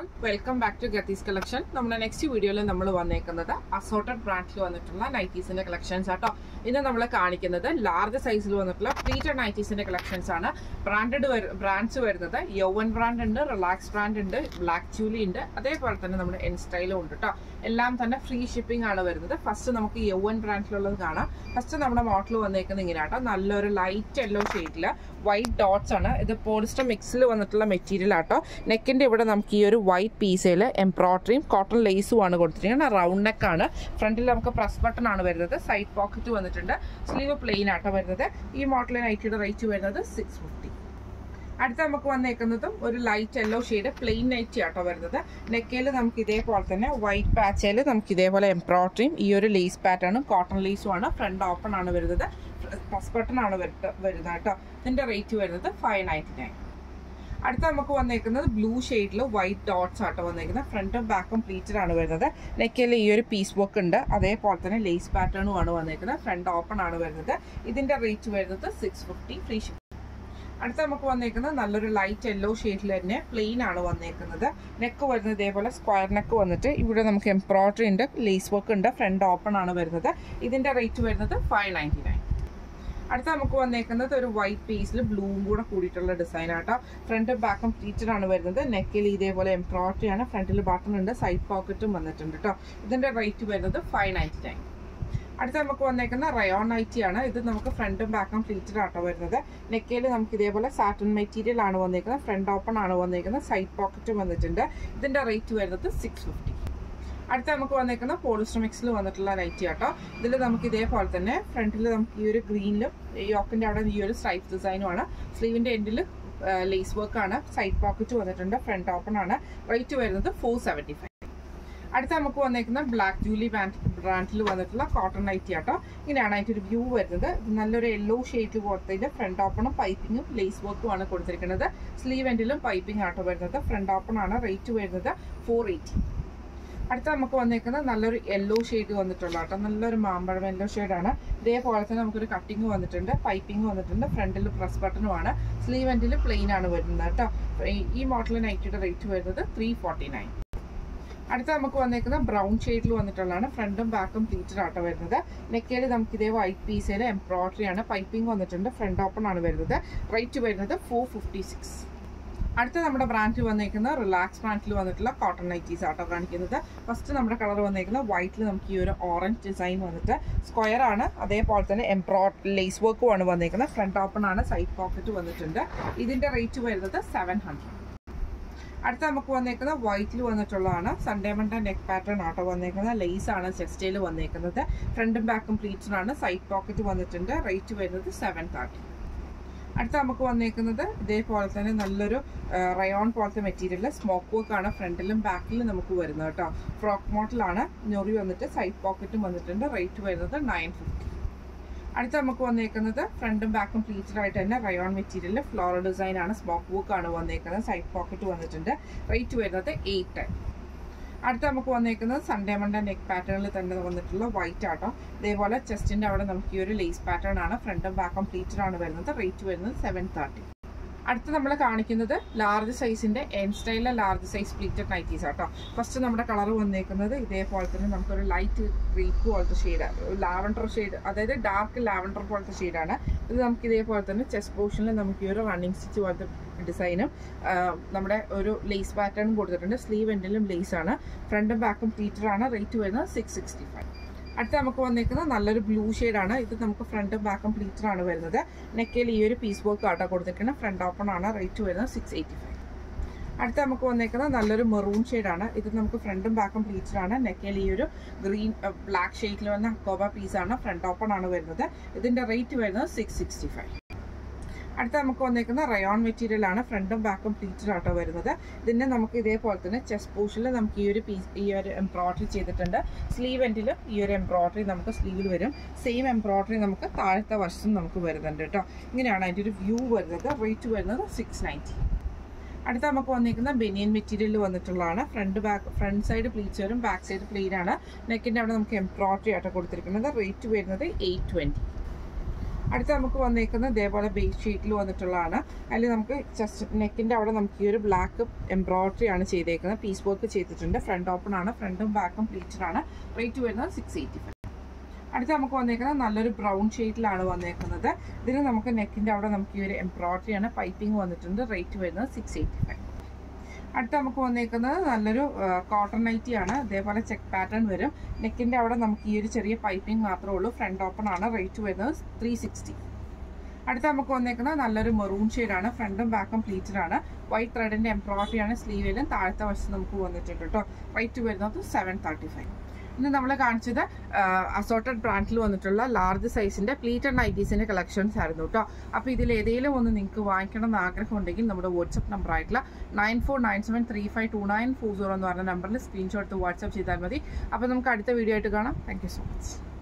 all welcome back to ഗത്തീസ് collection നമ്മുടെ next വീഡിയോയിൽ നമ്മൾ വന്നേക്കുന്നത് അസോർട്ടഡ് ബ്രാൻഡിൽ വന്നിട്ടുള്ള നൈറ്റീസിന്റെ കളക്ഷൻസ് ആട്ടോ ഇന്ന് നമ്മൾ കാണിക്കുന്നത് ലാർജ് സൈസിൽ വന്നിട്ടുള്ള പ്ലീറ്റഡ് നൈറ്റീസിന്റെ കളക്ഷൻസ് ആണ് ബ്രാൻഡഡ് ബ്രാൻഡ്സ് വരുന്നത് യൗവൻ ബ്രാൻഡ് ഉണ്ട് റിലാക്സ് ബ്രാൻഡ് ഉണ്ട് ബ്ലാക്ക് ചൂലി ഉണ്ട് അതേപോലെ തന്നെ നമ്മുടെ എൻ സ്റ്റൈലും ഉണ്ട് കേട്ടോ എല്ലാം തന്നെ ഫ്രീ ഷിപ്പിംഗ് ആണ് വരുന്നത് ഫസ്റ്റ് നമുക്ക് യൗവൻ ബ്രാൻഡിലുള്ളത് കാണാം ഫസ്റ്റ് നമ്മുടെ മോഡൽ വന്നേക്കുന്നത് ഇങ്ങനെ കേട്ടോ നല്ലൊരു ലൈറ്റ് യെല്ലോ ഷെയ്ഡിൽ വൈറ്റ് ഡോട്ട്സ് ആണ് ഇത് പോളിസ്റ്റർ മിക്സിൽ വന്നിട്ടുള്ള മെറ്റീരിയൽ ആട്ടോ നെക്കിന്റെ ഇവിടെ നമുക്ക് ഈ ഒരു വൈറ്റ് പീസയിൽ എംബ്രോയിഡറിയും കോട്ടൺ ലേസും ആണ് കൊടുത്തിരിക്കുന്നത് റൗണ്ട് നെക്ക് ആണ് ഫ്രണ്ടിൽ നമുക്ക് പ്രസ് ബട്ടൺ ആണ് വരുന്നത് സൈഡ് പോക്കറ്റ് വന്നിട്ടുണ്ട് സ്ലീവ് പ്ലെയിൻ ആട്ടോ വരുന്നത് ഈ മോഡൽ നൈറ്റിയുടെ റേറ്റ് വരുന്നത് സിക്സ് ഫിഫ്റ്റി അടുത്ത നമുക്ക് വന്നേക്കുന്നതും ഒരു light yellow shade plain nightie ആട്ടോ വരുന്നത് നെക്കയിൽ നമുക്ക് ഇതേപോലെ തന്നെ വൈറ്റ് പാച്ചയിൽ നമുക്ക് ഇതേപോലെ എംബ്രോയിഡറിയും ഈ ഒരു ലേസ് പാറ്റേണും കോട്ടൺ ലേസും ആണ് ഫ്രണ്ട് ഓപ്പൺ ആണ് വരുന്നത് പ്രസ് ബട്ടൺ ആണ് വരുന്നത് കേട്ടോ ഇതിന്റെ റേറ്റ് വരുന്നത് ഫൈവ് നയൻറ്റി നയൻ അടുത്ത നമുക്ക് വന്നേക്കുന്നത് ബ്ലൂ ഷെയ്ഡിൽ വൈറ്റ് ഡോട്ട്സ് ആട്ടോ വന്നേക്കുന്നത് ഫ്രണ്ടും ബാക്കും പ്ലീറ്റഡ് ആണ് വരുന്നത് നെക്കിൽ ഈ ഒരു പീസ് വർക്ക് ഉണ്ട് അതേപോലെ തന്നെ ലേസ് പാറ്റേണും ആണ് വന്നേക്കുന്നത് ഫ്രണ്ട് ഓപ്പൺ ആണ് വരുന്നത് ഇതിന്റെ റേറ്റ് വരുന്നത് സിക്സ് ഫിഫ്റ്റി ഫ്രീ ഷിപ്പ് അടുത്ത നമുക്ക് വന്നേക്കുന്നത് നല്ലൊരു ലൈറ്റ് യെല്ലോ ഷെയ്ഡിൽ തന്നെ പ്ലെയിൻ ആണ് വന്നേക്കുന്നത് നെക്ക് വരുന്നത് ഇതേപോലെ സ്ക്വയർ നെക്ക് വന്നിട്ട് ഇവിടെ നമുക്ക് എംബ്രോയിഡറി ഉണ്ട് ലേസ് വർക്ക് ഉണ്ട് ഫ്രണ്ട് ഓപ്പൺ ആണ് വരുന്നത് ഇതിന്റെ റേറ്റ് വരുന്നത് ഫൈവ് നയൻറ്റി നയൻ അടുത്ത നമുക്ക് വന്നേക്കുന്നത് ഒരു വൈറ്റ് പീസിൽ ബ്ലൂവും കൂടെ കൂടിയിട്ടുള്ള ഡിസൈൻ ആട്ടോ ഫ്രണ്ട് ബാക്കും പ്ലീറ്റഡ് ആണ് വരുന്നത് നെക്കിൽ ഇതേപോലെ എംബ്രോയിഡറി ആണ് ഫ്രണ്ടിൽ ബട്ടൺ ഉണ്ട് സൈഡ് പോക്കറ്റും വന്നിട്ടുണ്ട് കേട്ടോ ഇതിന്റെ റേറ്റ് വരുന്നത് ഫൈവ് നയൻറ്റി നയൻ അടുത്ത നമുക്ക് വന്നേക്കുന്ന റയോൺ നൈറ്റി ആണ് ഇത് നമുക്ക് ഫ്രണ്ടും ബാക്കും പ്ലീറ്റഡ് ആട്ടോ വരുന്നത് നെക്കയിൽ നമുക്ക് ഇതേപോലെ സാറ്റൻ മെറ്റീരിയൽ ആണ് വന്നേക്കുന്നത് ഫ്രണ്ട് ഓപ്പൺ ആണ് വന്നേക്കുന്നത് സൈഡ് പോക്കറ്റും വന്നിട്ടുണ്ട് ഇതിന്റെ റേറ്റ് വരുന്നത് സിക്സ് ഫിഫ്റ്റി അടുത്ത നമുക്ക് വന്നേക്കുന്ന പോളിസ്റ്റർ മിക്സിൽ വന്നിട്ടുള്ള നൈറ്റി ആട്ടോ ഇതിൽ നമുക്ക് ഇതേപോലെ തന്നെ ഫ്രണ്ടിൽ നമുക്ക് ഈ ഒരു ഗ്രീനിലും യോക്കിന്റെ അവിടെ ഈ ഒരു സ്ട്രൈപ്പ് ഡിസൈനും ആണ് സ്ലീവിന്റെ എൻഡിൽ ലേസ് വർക്ക് ആണ് സൈഡ് പോക്കറ്റ് വന്നിട്ടുണ്ട് ഫ്രണ്ട് ഓപ്പൺ ആണ് റേറ്റ് വരുന്നത് ഫോർ സെവൻറ്റി ഫൈവ് അടുത്ത നമുക്ക് വന്നേക്കുന്ന ബ്ലാക്ക് ജൂലി ബ്രാൻഡ് ബ്രാൻഡിൽ വന്നിട്ടുള്ള കോട്ടൺ നൈറ്റി ആട്ടോ ഇങ്ങനെയാണ് അതിൻ്റെ ഒരു വ്യൂ വരുന്നത് നല്ലൊരു യെല്ലോ ഷെയ്ഡ് കൊടുത്തതിന്റെ ഫ്രണ്ട് ഓപ്പണും പൈപ്പിങ്ങും ലേസ് വർക്കും ആണ് കൊടുത്തിരിക്കുന്നത് സ്ലീവ് എൻഡിലും പൈപ്പിംഗ് ആട്ടോ വരുന്നത് ഫ്രണ്ട് ഓപ്പൺ ആണ് റേറ്റ് വരുന്നത് ഫോർ എയ്റ്റി അടുത്ത നമുക്ക് വന്നേക്കുന്നത് നല്ലൊരു യെല്ലോ ഷെയ്ഡ് വന്നിട്ടുള്ള കേട്ടോ നല്ലൊരു മാമ്പഴം യെല്ലോ ഷെയ്ഡാണ് ഇതേപോലെ തന്നെ നമുക്കൊരു കട്ടിങ് വന്നിട്ടുണ്ട് പൈപ്പിംഗ് വന്നിട്ടുണ്ട് ഫ്രണ്ടിൽ പ്രസ് ബട്ടണുമാണ് സ്ലീവ് എൻഡിൽ പ്ലെയിൻ ആണ് വരുന്നത് കേട്ടോ ഈ മോഡൽ നൈറ്റിയുടെ റേറ്റ് വരുന്നത് ത്രീ ഫോർട്ടി നയൻ അടുത്ത നമുക്ക് വന്നേക്കുന്നത് ബ്രൗൺ ഷെയ്ഡിൽ വന്നിട്ടുള്ളതാണ് ഫ്രണ്ടും ബാക്കും പ്ലീറ്റഡ് ആട്ടോ വരുന്നത് നെക്കയിൽ നമുക്ക് ഇതേ വൈറ്റ് പീസിൽ എംബ്രോയിഡറി ആണ് പൈപ്പിംഗ് വന്നിട്ടുണ്ട് ഫ്രണ്ട് ഓപ്പൺ ആണ് വരുന്നത് റേറ്റ് വരുന്നത് ഫോർ ഫിഫ്റ്റി സിക്സ് അടുത്ത നമ്മുടെ ബ്രാൻഡിൽ വന്നേക്കുന്ന റിലാക്സ് ബ്രാൻഡിൽ വന്നിട്ടുള്ള കോട്ടൺ നൈറ്റീസ് ആട്ടോ കാണിക്കുന്നത് ഫസ്റ്റ് നമ്മുടെ കളർ വന്നേക്കുന്നത് വൈറ്റിൽ നമുക്ക് ഈ ഒരു ഓറഞ്ച് ഡിസൈൻ വന്നിട്ട് സ്ക്വയർ ആണ് അതേപോലെ തന്നെ എംബ്രോഡ് ലേസ് വർക്കും ആണ് വന്നേക്കുന്നത് ഫ്രണ്ട് ഓപ്പൺ ആണ് സൈഡ് പോക്കറ്റ് വന്നിട്ടുണ്ട് ഇതിന്റെ റേറ്റ് വരുന്നത് സെവൻ ഹൺഡ്രഡ് അടുത്ത നമുക്ക് വന്നേക്കുന്നത് വൈറ്റിൽ വന്നിട്ടുള്ളതാണ് സൺഡേ മണ്ട നെക്ക് പാറ്റേൺ ആട്ടോ വന്നേക്കുന്നത് ലേസ് ആണ് ചെസ്റ്റയിൽ വന്നേക്കുന്നത് ഫ്രണ്ടും ബാക്കും പ്ലീറ്റ്സും ആണ് സൈഡ് പോക്കറ്റ് വന്നിട്ടുണ്ട് റേറ്റ് വരുന്നത് സെവൻ തേർട്ടി അടുത്ത നമുക്ക് വന്നേക്കുന്നത് ഇതേപോലെ തന്നെ നല്ലൊരു റയോൺ പോലത്തെ മെറ്റീരിയൽ സ്മോക്ക് വർക്ക് ആണ് ഫ്രണ്ടിലും ബാക്കിലും നമുക്ക് വരുന്നത് കേട്ടോ ഫ്രോക്ക് മോഡലാണ് ഞൊറി വന്നിട്ട് സൈഡ് പോക്കറ്റും വന്നിട്ടുണ്ട് റേറ്റ് വരുന്നത് നയൻ ഫിഫ്റ്റി അടുത്ത നമുക്ക് വന്നേക്കുന്നത് ഫ്രണ്ടും ബാക്കും പ്ലീറ്റഡ് ആയിട്ട് തന്നെ റയോൺ മെറ്റീരിയൽ ഫ്ലോറൽ ഡിസൈൻ ആണ് സ്മോക്ക് വർക്ക് ആണ് വന്നേക്കുന്നത് സൈഡ് പോക്കറ്റ് വന്നിട്ടുണ്ട് റേറ്റ് വരുന്നത് എയ്റ്റ് ടെൻ അടുത്ത നമുക്ക് വന്നേക്കുന്നത് സൺഡേ മണ്ട നെക്ക് പാറ്റേണിൽ തന്നെ വന്നിട്ടുള്ള വൈറ്റ് ആട്ടോ ഇതേപോലെ ചെസ്റ്റിന്റെ അവിടെ നമുക്ക് ഈ ഒരു ലേസ് പാറ്റേൺ ആണ് ഫ്രണ്ടും ബാക്കും പ്ലീറ്റഡ് ആണ് വരുന്നത് റേറ്റ് വരുന്നത് സെവൻ തേർട്ടി അടുത്ത് നമ്മൾ കാണിക്കുന്നത് ലാർജ് സൈസിന്റെ എൻ സ്റ്റൈലിലെ ലാർജ് സൈസ് പ്ലീറ്റഡ് നൈറ്റീസ് ആട്ടോ ഫസ്റ്റ് നമ്മുടെ കളർ വന്നേക്കുന്നത് ഇതേപോലെ തന്നെ നമുക്കൊരു ലൈറ്റ് ക്രീപ്പ് പോലത്തെ ഷെയ്ഡ് ലാവൻഡർ ഷെയ്ഡ് അതായത് ഡാർക്ക് ലാവൻഡർ പോലത്തെ ഷെയ്ഡാണ് ഇത് നമുക്ക് ഇതേപോലെ തന്നെ ചെസ്റ്റ് പോർഷനിൽ നമുക്ക് ഈ ഒരു റണ്ണിങ് സ്റ്റിച്ച് പോലത്തെ ഡിസൈനും നമ്മുടെ ഒരു ലേസ് പാറ്റേണും കൊടുത്തിട്ടുണ്ട് സ്ലീവ് എൻഡിലും ലേസ് ആണ് ഫ്രണ്ടും ബാക്കും പ്ലീറ്റർ ആണ് റേറ്റ് വരുന്നത് സിക്സ് സിക്സ്റ്റി ഫൈവ് അടുത്ത നമുക്ക് വന്നിരിക്കുന്നത് നല്ലൊരു ബ്ലൂ ആണ് ഇത് നമുക്ക് ഫ്രണ്ടും ബാക്കും പ്ലീറ്റർ ആണ് വരുന്നത് നെക്കയിൽ ഈ ഒരു പീസ് വർക്ക് ആട്ടോ കൊടുത്തിരിക്കുന്നത് ഫ്രണ്ട് ഓപ്പൺ ആണ് റേറ്റ് വരുന്നത് സിക്സ് എയ്റ്റി ഫൈവ് അടുത്ത നമുക്ക് വന്നേക്കുന്നത് നല്ലൊരു മെറൂൺ ആണ് ഇത് നമുക്ക് ഫ്രണ്ടും ബാക്കും പ്ലീറ്റർ ആണ് നെക്കയിൽ ഈ ഒരു ഗ്രീൻ ബ്ലാക്ക് ഷെയ്ഡിൽ വന്ന അക്കോബ പീസാണ് ഫ്രണ്ട് ഓപ്പൺ ആണ് വരുന്നത് ഇതിന്റെ റേറ്റ് വരുന്നത് സിക്സ് സിക്സ്റ്റി ഫൈവ് അടുത്ത നമുക്ക് വന്നേക്കുന്ന റയോൺ മെറ്റീരിയൽ ആണ് ഫ്രണ്ടും ബാക്കും പ്ലീറ്റഡ് ആട്ടോ വരുന്നത് ഇതിന്റെ നമുക്ക് ഇതേപോലെ തന്നെ ചെസ്റ്റ് പോർഷനിൽ നമുക്ക് ഈ ഒരു പീസ് ഈ ഒരു എംബ്രോയിഡറി ചെയ്തിട്ടുണ്ട് സ്ലീവ് എൻഡിലും ഈ ഒരു എംബ്രോയിഡറി നമുക്ക് സ്ലീവിൽ വരും സെയിം എംബ്രോയിഡറി നമുക്ക് താഴത്തെ വശം നമുക്ക് വരുന്നുണ്ട് കേട്ടോ ഇങ്ങനെയാണ് അതിൻ്റെ ഒരു വ്യൂ വരുന്നത് റേറ്റ് വരുന്നത് സിക്സ് നയൻറ്റി അടുത്ത നമുക്ക് വന്നിരിക്കുന്ന ബനിയൻ മെറ്റീരിയൽ വന്നിട്ടുള്ളതാണ് front back front side pleats വരും ബാക്ക് സൈഡ് പ്ലെയിൻ ആണ് നെക്കിൻ്റെ അവിടെ നമുക്ക് എംബ്രോയിഡറി ആയിട്ട് കൊടുത്തിരിക്കുന്നത് റേറ്റ് വരുന്നത് എയ്റ്റ് ട്വൻറ്റി അടുത്ത നമുക്ക് വന്നേക്കുന്നത് ഇതേപോലെ ബേസ് ഷീറ്റിൽ വന്നിട്ടുള്ളതാണ് അതിൽ നമുക്ക് ജസ്റ്റ് നെക്കിൻ്റെ അവിടെ നമുക്ക് ഈ ഒരു ബ്ലാക്ക് എംബ്രോയിഡറി ആണ് ചെയ്തേക്കുന്നത് പീസ് വർക്ക് ചെയ്തിട്ടുണ്ട് ഫ്രണ്ട് ഓപ്പൺ ആണ് ഫ്രണ്ടും ബാക്കും പ്ലീറ്റഡ് ആണ് റേറ്റ് വരുന്നത് സിക്സ് എയ്റ്റി ഫൈവ് അടുത്ത നമുക്ക് വന്നേക്കുന്നത് നല്ലൊരു ബ്രൗൺ ഷെയ്ഡിലാണ് വന്നേക്കുന്നത് ഇതിന് നമുക്ക് നെക്കിൻ്റെ അവിടെ നമുക്ക് ഈ ഒരു എംബ്രോയിഡറി ആണ് പൈപ്പിംഗ് വന്നിട്ടുണ്ട് റേറ്റ് വരുന്നത് സിക്സ് എയ്റ്റി ഫൈവ് അടുത്ത നമുക്ക് വന്നേക്കുന്നത് നല്ലൊരു കോട്ടൺ നൈറ്റി ആണ് ഇതേപോലെ ചെക്ക് പാറ്റേൺ വരും നെക്കിൻ്റെ അവിടെ നമുക്ക് ഈ ഒരു ചെറിയ പൈപ്പിംഗ് മാത്രമേ ഉള്ളൂ ഫ്രണ്ട് ഓപ്പൺ ആണ് റേറ്റ് വരുന്നത് ത്രീ സിക്സ്റ്റി അടുത്ത നമുക്ക് വന്നേക്കുന്നത് നല്ലൊരു മെറൂൺ ആണ് ഫ്രണ്ടും ബാക്കും പ്ലീറ്റഡ് ആണ് വൈറ്റ് ത്രെഡിൻ്റെ എംബ്രോയിഡറി ആണ് സ്ലീവിലും താഴത്തെ വശത്ത് നമുക്ക് വന്നിട്ടുണ്ട് കേട്ടോ റേറ്റ് വരുന്നത് സെവൻ തേർട്ടി ഫൈവ് ഇന്ന് നമ്മൾ കാണിച്ചത് അസോർട്ടഡ് ബ്രാൻഡിൽ വന്നിട്ടുള്ള ലാർജ് സൈസിന്റെ പ്ലീറ്റഡ് നൈറ്റീസിന്റെ കളക്ഷൻസ് ആയിരുന്നു കേട്ടോ അപ്പോൾ ഇതിൽ ഏതെങ്കിലും ഒന്ന് നിങ്ങൾക്ക് വാങ്ങിക്കണം എന്ന് ആഗ്രഹം ഉണ്ടെങ്കിൽ നമ്മുടെ വാട്സപ്പ് നമ്പർ ആയിട്ടുള്ള nine four nine seven three five two nine four zero എന്ന് പറഞ്ഞ നമ്പറിൽ സ്ക്രീൻഷോട്ട് വാട്സപ്പ് ചെയ്താൽ മതി അപ്പോൾ നമുക്ക് അടുത്ത വീഡിയോ ആയിട്ട് കാണാം താങ്ക് യു സോ മച്ച്